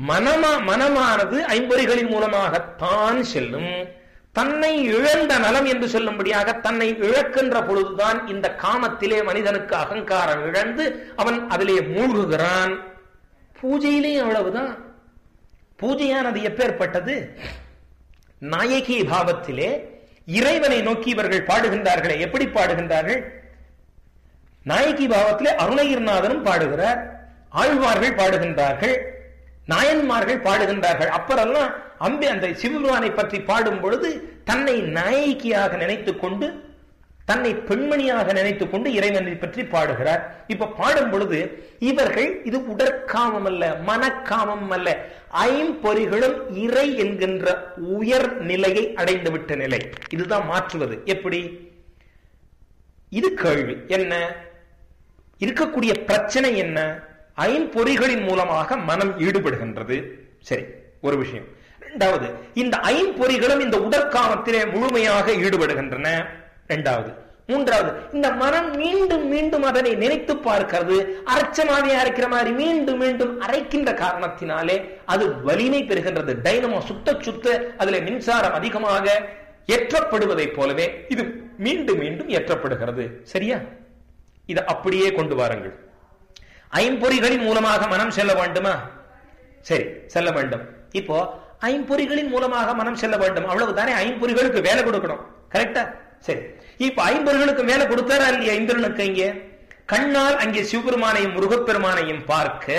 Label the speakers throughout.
Speaker 1: மனமா மனமானது ஐம்பொறிகளின் மூலமாகத்தான் செல்லும் தன்னை இழந்த நலம் என்று சொல்லும்படியாக தன்னை இழக்கின்ற பொழுதுதான் இந்த காமத்திலே மனிதனுக்கு அகங்காரம் இழந்து அவன் அதிலே மூழ்குகிறான் பூஜையிலேயும் அவ்வளவுதான் பூஜையானது எப்பேற்பட்டது நாயகி பாவத்திலே இறைவனை நோக்கி இவர்கள் பாடுகின்றார்களே எப்படி பாடுகின்றார்கள் நாயகி பாவத்திலே அருணகிரிநாதனும் பாடுகிறார் ஆழ்வார்கள் பாடுகின்றார்கள் நாயன்மார்கள் பாடுகின்றார்கள் அப்புறம்லாம் அம்பி அந்த சிவபெருமானை பற்றி பாடும் பொழுது தன்னை நாயகியாக நினைத்துக் கொண்டு தன்னை பெண்மணியாக நினைத்துக் கொண்டு இறைவனை பற்றி பாடுகிறார் இப்ப பாடும் பொழுது இவர்கள் இது உடற்காமம் அல்ல மனக்காமம் அல்ல ஐம்பொறிகளும் இறை என்கின்ற உயர் நிலையை அடைந்துவிட்ட நிலை இதுதான் மாற்றுவது எப்படி இது கேள்வி என்ன இருக்கக்கூடிய பிரச்சனை என்ன ஐம்பொறிகளின் மூலமாக மனம் ஈடுபடுகின்றது சரி ஒரு விஷயம் இரண்டாவது இந்த ஐம்பொறிகளும் இந்த உடற்காமத்திலே முழுமையாக ஈடுபடுகின்றன இரண்டாவது மூன்றாவது இந்த மனம் மீண்டும் மீண்டும் அதனை நினைத்து பார்க்கிறது அரைச்சமாவே அரைக்கிற மாதிரி மீண்டும் மீண்டும் அரைக்கின்ற காரணத்தினாலே அது வலிமை பெறுகின்றது டைனமோ சுத்த சுத்த அதுல மின்சாரம் அதிகமாக ஏற்றப்படுவதைப் போலவே இது மீண்டும் மீண்டும் ஏற்றப்படுகிறது சரியா இதை அப்படியே கொண்டு வாருங்கள் ஐம்பொறிகளின் மூலமாக மனம் செல்ல வேண்டுமா சரி செல்ல வேண்டும் இப்போ ஐம்பொறிகளின் மூலமாக மனம் செல்ல வேண்டும் அவ்வளவுதானே ஐம்பொறிகளுக்கு வேலை கொடுக்கணும் கரெக்டா சரி இப்ப ஐம்பொறிகளுக்கு வேலை கொடுத்தாரா இல்லையா இந்திரனுக்கு இங்கே கண்ணால் அங்கே சிவபெருமானையும் முருகப்பெருமானையும் பார்க்க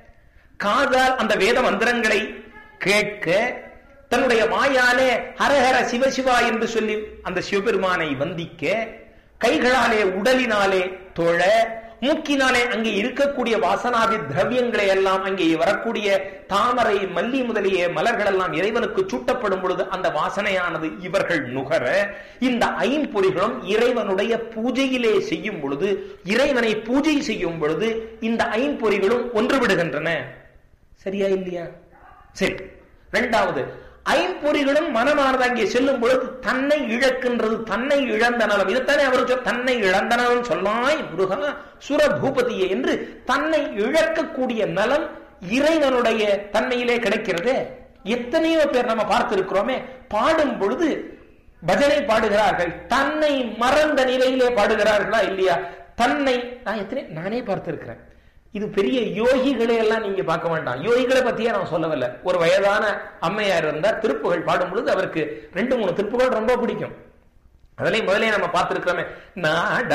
Speaker 1: காதால் அந்த வேத மந்திரங்களை கேட்க தன்னுடைய வாயாலே ஹரஹர சிவசிவா என்று சொல்லி அந்த சிவபெருமானை வந்திக்க கைகளாலே உடலினாலே தொழ மூக்கினாலே அங்கே இருக்கக்கூடிய வாசனாதி திரவியங்களை எல்லாம் அங்கே வரக்கூடிய தாமரை மல்லி முதலிய மலர்கள் எல்லாம் இறைவனுக்கு சூட்டப்படும் பொழுது அந்த வாசனையானது இவர்கள் நுகர இந்த ஐம்பொறிகளும் இறைவனுடைய பூஜையிலே செய்யும் பொழுது இறைவனை பூஜை செய்யும் பொழுது இந்த ஐம்பொறிகளும் ஒன்றுவிடுகின்றன சரியா இல்லையா சரி இரண்டாவது ஐம்பொறிகளும் மனமானது அங்கே செல்லும் பொழுது தன்னை இழக்கின்றது தன்னை இழந்த நலம் இதுதானே அவர் சொல் தன்னை இழந்த நலம் சொல்லாய் முருகா சுர பூபதியே என்று தன்னை இழக்கக்கூடிய நலம் இறைவனுடைய தன்மையிலே கிடைக்கிறது எத்தனையோ பேர் நம்ம பார்த்திருக்கிறோமே பாடும் பொழுது பஜனை பாடுகிறார்கள் தன்னை மறந்த நிலையிலே பாடுகிறார்களா இல்லையா தன்னை நான் எத்தனை நானே பார்த்திருக்கிறேன் இது பெரிய யோகிகளை எல்லாம் நீங்க பார்க்க வேண்டாம் யோகிகளை பத்தியே நான் சொல்லவில்லை ஒரு வயதான அம்மையார் இருந்தார் திருப்புகள் பாடும் பொழுது அவருக்கு ரெண்டு மூணு திருப்புகள் ரொம்ப பிடிக்கும் அதுலயும் முதலே நம்ம பார்த்திருக்கிறோமே நான்